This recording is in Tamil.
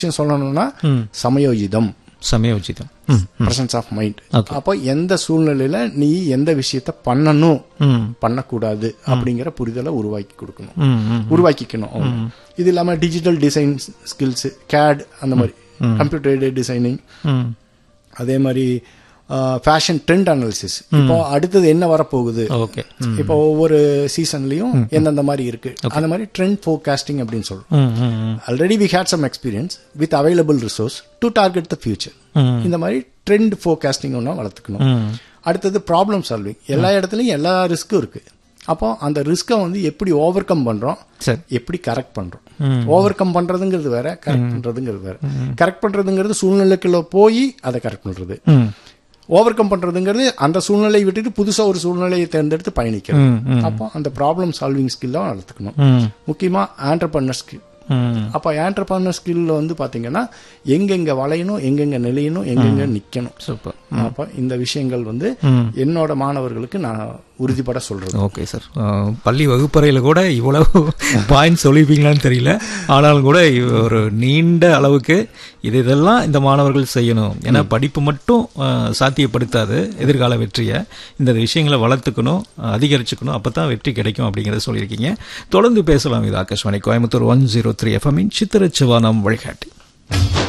விஷயம் சொல்லணும்னா ம். சமயோஜிதம் சமயோஜிதம் ம் பிரசன்ஸ் ஆஃப் மைண்ட் Okay. அப்போ எந்த சூழ்நிலையில நீ எந்த விஷயத்த பண்ணணும் ம் பண்ணக்கூடாது அப்படிங்கிற புரிதலை உருவாக்கி கொடுக்கணும் ம் ம் உருவாக்கிக்கணும் அவங்க. இது இல்லாம டிஜிட்டல் டிசைன் ஸ்கில்ஸ் கேட் அந்த மாதிரி கம்ப்யூட்டர் எய்டட் டிசைனிங் ம் அதே மாதிரி ஃபேஷன் ட்ரெண்ட் அனாலிசிஸ் இப்போ அடுத்தது என்ன வரப்போகுது ஓகே இப்போ ஒவ்வொரு சீசன்லயும் எந்தெந்த மாதிரி இருக்கு அந்த மாதிரி ட்ரெண்ட் ஃபோர்காஸ்டிங் அப்படின்னு சொல்றோம் ம் ம் ம் already we had some experience with available resource to target the future hmm. இந்த மாதிரி ட்ரெண்ட் ஃபோர்காஸ்டிங் ஒன்றா வளர்த்துக்கணும் ம் அடுத்தது ப்ராப்ளம் சால்விங் எல்லா இடத்துலையும் எல்லா ரிஸ்க்கும் இருக்கு அப்போ அந்த ரிஸ்க்கை வந்து எப்படி ஓவர் கம் பண்றோம் சரி எப்படி கரெக்ட் பண்றோம் ஓவர் கம் பண்றதுங்கிறது வேற கரெக்ட் பண்றதுங்கிறது வேற கரெக்ட் பண்றதுங்கிறது சூழ்நிலைக்குள்ள போய் அதை கரெக்ட் பண்றது ம் ஓவர் கம் பண்றதுங்கிறது அந்த சூழ்நிலையை விட்டுட்டு புதுசா ஒரு சூழ்நிலையை தேர்ந்தெடுத்து பயணிக்கிறது ம் ம் அப்போ அந்த ப்ராப்ளம் சால்விங் ஸ்கில்லாம் வளர்த்துக்கணும் ம் முக்கியமா ஆண்டர்பர்னர் ஸ்கில் ம் அப்போ ஆண்டர்பர்னர் ஸ்கில்ல வந்து பாத்தீங்கன்னா எங்கெங்க வளையணும் எங்கெங்க நிலையணும் எங்கெங்க நிக்கணும் சூப்பர் அப்போ இந்த விஷயங்கள் வந்து ம் என்னோட மாணவர்களுக்கு நான் உறுதிப்பட சொல்றது ஓகே சார் அஹ், பள்ளி வகுப்பறையில் கூட இவ்வளவு பாயிண்ட் சொல்லியிருப்பீங்களான்னு தெரியல ஆனாலும் கூட இவ் ஒரு நீண்ட அளவுக்கு இது இதெல்லாம் இந்த மாணவர்கள் செய்யணும் ஏன்னா படிப்பு மட்டும் அஹ், சாத்தியப்படுத்தாது எதிர்கால வெற்றியை இந்த விஷயங்களை வளர்த்துக்கணும் அதிகரிச்சுக்கணும் அப்போ தான் வெற்றி கிடைக்கும் அப்படிங்கிறத சொல்லியிருக்கீங்க தொடர்ந்து பேசலாம் இது Akashvani Coimbatore one zero three எஃப்எம்மின் சித்திரச்சிவானம் வழிகாட்டி